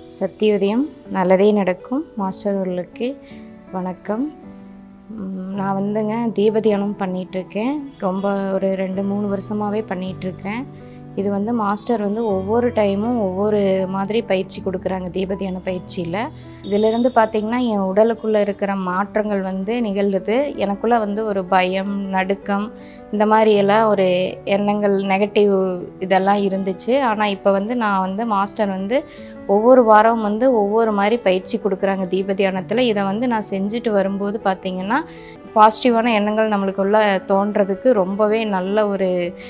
சத்தியோதயம் நல்லதே நடக்கும் மாஸ்டர் அவர்களுக்கு வணக்கம் ம், நான் வந்துங்க தீபதியானம் பண்ணிகிட்ருக்கேன் ரொம்ப ஒரு ரெண்டு மூணு வருஷமாகவே பண்ணிகிட்ருக்கிறேன் இது வந்து மாஸ்டர் வந்து ஒவ்வொரு டைமும் ஒவ்வொரு மாதிரி பயிற்சி கொடுக்குறாங்க தீபதியான பயிற்சியில் இதிலிருந்து பார்த்திங்கன்னா என் உடலுக்குள்ளே இருக்கிற மாற்றங்கள் வந்து நிகழ்றது எனக்குள்ளே வந்து ஒரு பயம் நடுக்கம் இந்த மாதிரி எல்லாம் ஒரு எண்ணங்கள் நெகட்டிவ் இதெல்லாம் இருந்துச்சு ஆனால் இப்போ வந்து நான் வந்து மாஸ்டர் வந்து ஒவ்வொரு வாரம் வந்து ஒவ்வொரு மாதிரி பயிற்சி கொடுக்குறாங்க தீபதியானத்தில் இதை வந்து நான் செஞ்சுட்டு வரும்போது பார்த்திங்கன்னா பாசிட்டிவான எண்ணங்கள் நம்மளுக்குள்ள தோன்றதுக்கு ரொம்பவே நல்ல ஒரு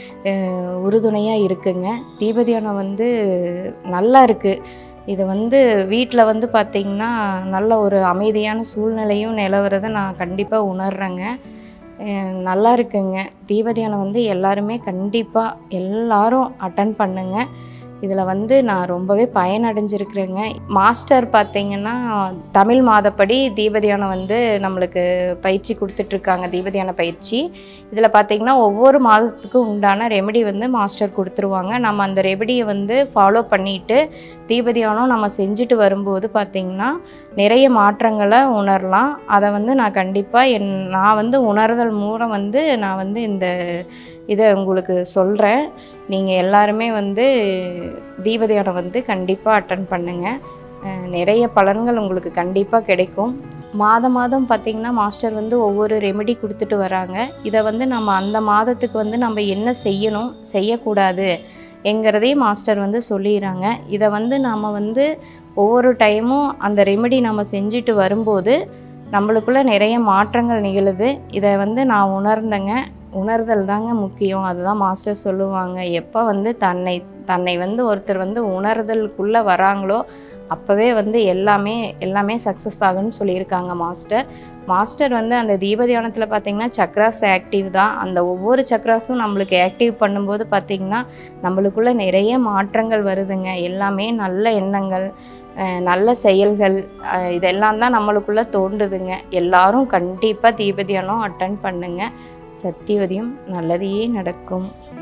உறுதுணையாக இருக்குங்க தீபதியானம் வந்து நல்லா இருக்குது இது வந்து வீட்டில் வந்து பார்த்திங்கன்னா நல்ல ஒரு அமைதியான சூழ்நிலையும் நிலவரதை நான் கண்டிப்பாக உணர்றேங்க அஹ் நல்லா இருக்குங்க தீபதியானம் வந்து எல்லாருமே கண்டிப்பாக எல்லாரும் அட்டன் பண்ணுங்க இதில் வந்து நான் ரொம்பவே பயனடைஞ்சிருக்கிறேங்க மாஸ்டர் பார்த்தீங்கன்னா தமிழ் மாதப்படி தீபதியானம் வந்து நம்மளுக்கு பயிற்சி கொடுத்துட்ருக்காங்க தீபதியான பயிற்சி இதில் பார்த்தீங்கன்னா ஒவ்வொரு மாதத்துக்கும் உண்டான ரெமெடி வந்து மாஸ்டர் கொடுத்துருவாங்க நம்ம அந்த ரெமெடியை வந்து ஃபாலோ பண்ணிட்டு தீபதியானம் நம்ம செஞ்சுட்டு வரும்போது பார்த்திங்கன்னா நிறைய மாற்றங்களை உணரலாம் அதை வந்து நான் கண்டிப்பாக என் நான் வந்து உணர்தல் மூலம் வந்து நான் வந்து இந்த இதை உங்களுக்கு சொல்கிறேன் நீங்கள் எல்லாருமே வந்து தீபதியானம் வந்து கண்டிப்பாக அட்டன் பண்ணுங்கள் அஹ் நிறைய பலன்கள் உங்களுக்கு கண்டிப்பாக கிடைக்கும் மாதம் மாதம் பார்த்திங்கன்னா மாஸ்டர் வந்து ஒவ்வொரு ரெமெடி கொடுத்துட்டு வராங்க இதை வந்து நம்ம அந்த மாதத்துக்கு வந்து நம்ம என்ன செய்யணும் செய்யக்கூடாது என்கிறதையும் மாஸ்டர் வந்து சொல்லிடுறாங்க இதை வந்து நாம் வந்து ஒவ்வொரு டைமும் அந்த ரெமெடி நம்ம செஞ்சுட்டு வரும்போது நம்மளுக்குள்ள நிறைய மாற்றங்கள் நிகழுது இதை வந்து நான் உணர்ந்தேங்க உணர்தல் தாங்க முக்கியம் அதுதான் மாஸ்டர் சொல்லுவாங்க எப்போ வந்து தன்னை தன்னை வந்து ஒருத்தர் வந்து உணர்தலுக்குள்ளே வராங்களோ அப்போவே வந்து எல்லாமே எல்லாமே சக்ஸஸ் ஆகும்னு சொல்லியிருக்காங்க மாஸ்டர் மாஸ்டர் வந்து அந்த தீபதியானத்தில் பார்த்தீங்கன்னா சக்ராஸ் ஆக்டிவ் தான் அந்த ஒவ்வொரு சக்ராஸும் நம்மளுக்கு ஆக்டிவ் பண்ணும்போது பார்த்திங்கன்னா நம்மளுக்குள்ள நிறைய மாற்றங்கள் வருதுங்க எல்லாமே நல்ல எண்ணங்கள் அஹ் நல்ல செயல்கள் அஹ் இதெல்லாம் தான் நம்மளுக்குள்ள தோன்றுதுங்க எல்லாரும் கண்டிப்பாக தீபதியானம் அட்டன் பண்ணுங்க சத்தியவதியும் நல்லதையே நடக்கும்